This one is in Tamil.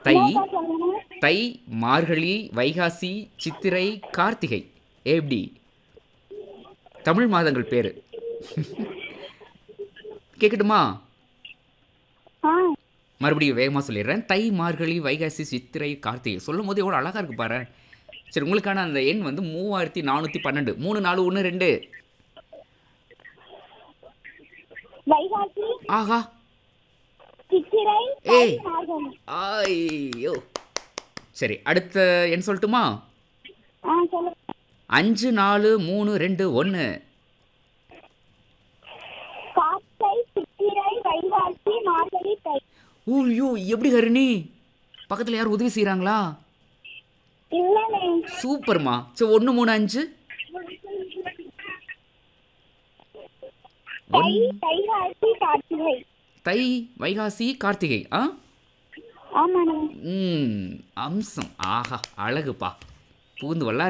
தை என்னக்கா சொல்லுங்க தை மார்கழி வைகாசி சித்திரை கார்த்திகை எப்படி தமிழ் மாதங்கள் பேர் கேட்கட்டுமா ஆ மறுபடியும் வேகமாக சொல்லிடுறேன் தை மார்கழி வைகாசி சித்திரை கார்த்திகை சொல்லும் போது எவ்வளோ அழகாக இருக்கு பாரு சரி உங்களுக்கான அந்த எண் வந்து மூவாயிரத்தி நானூற்றி பன்னெண்டு மூணு நாலு ஒன்று ரெண்டு வைகாசி ஆஹா சித்திரை ஏய். தை, மார்கழி ஐயோ சரி அடுத்த எண் சொல்லட்டுமா ஆ சொல்லுங்க அஞ்சு நாலு மூணு ரெண்டு ஒன்று கார்த்தை சித்திரை வைகாசி மார்கழி தை ஐயோ எப்படி ஹரிணி பக்கத்தில் யார் உதவி செய்கிறாங்களா இல்லனே சூப்பர்மா சரி ஒன்று மூணு அஞ்சு தை தைகாசி கார்த்திகை தை வைகாசி கார்த்திகை ஆ ஆமாண்ணே ம் அம்சம் ஆஹா அழகுப்பா பூந்து வல்லா